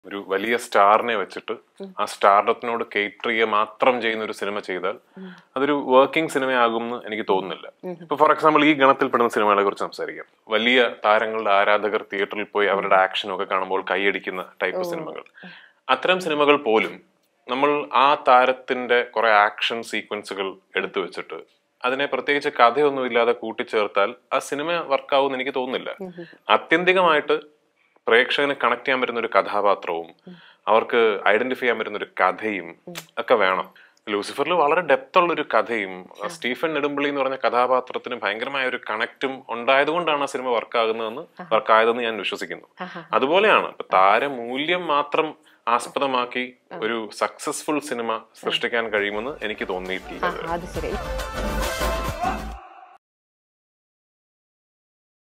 ഒരു വലിയ സ്റ്റാറിനെ വെച്ചിട്ട് ആ സ്റ്റാർഡത്തിനോട് കേറ്റർ ചെയ്യുക മാത്രം ചെയ്യുന്ന ഒരു സിനിമ ചെയ്താൽ അതൊരു വർക്കിംഗ് സിനിമയാകും എന്ന് എനിക്ക് തോന്നുന്നില്ല ഇപ്പൊ ഫോർ എക്സാമ്പിൾ ഈ ഗണത്തിൽപ്പെടുന്ന സിനിമകളെ കുറിച്ച് സംസാരിക്കാം വലിയ താരങ്ങളുടെ ആരാധകർ തിയേറ്ററിൽ പോയി അവരുടെ ആക്ഷനും ഒക്കെ കാണുമ്പോൾ കൈയടിക്കുന്ന ടൈപ്പ് സിനിമകൾ അത്തരം സിനിമകൾ പോലും നമ്മൾ ആ താരത്തിന്റെ കുറെ ആക്ഷൻ സീക്വൻസുകൾ എടുത്തു വെച്ചിട്ട് അതിനെ പ്രത്യേകിച്ച് കഥയൊന്നും ഇല്ലാതെ കൂട്ടിച്ചേർത്താൽ ആ സിനിമ വർക്കാവും എനിക്ക് തോന്നുന്നില്ല ആത്യന്തികമായിട്ട് പ്രേക്ഷകന് കണക്ട് ചെയ്യാൻ പറ്റുന്ന ഒരു കഥാപാത്രവും അവർക്ക് ഐഡന്റിഫൈ ചെയ്യാൻ പറ്റുന്ന ഒരു കഥയും ഒക്കെ വേണം ലൂസിഫറിൽ വളരെ ഡെപ്ത് ഉള്ള ഒരു കഥയും സ്റ്റീഫൻ നെടുമ്പള്ളി എന്ന് പറഞ്ഞ കഥാപാത്രത്തിന് ഭയങ്കരമായ ഒരു കണക്റ്റും ഉണ്ടായതുകൊണ്ടാണ് ആ സിനിമ വർക്കാകുന്നതെന്ന് വർക്കായതെന്ന് ഞാൻ വിശ്വസിക്കുന്നു അതുപോലെയാണ് ഇപ്പൊ താരമൂല്യം മാത്രം ആസ്പദമാക്കി ഒരു സക്സസ്ഫുൾ സിനിമ സൃഷ്ടിക്കാൻ കഴിയുമെന്ന് എനിക്ക് തോന്നിയിട്ടില്ല ആ, അത് ശരി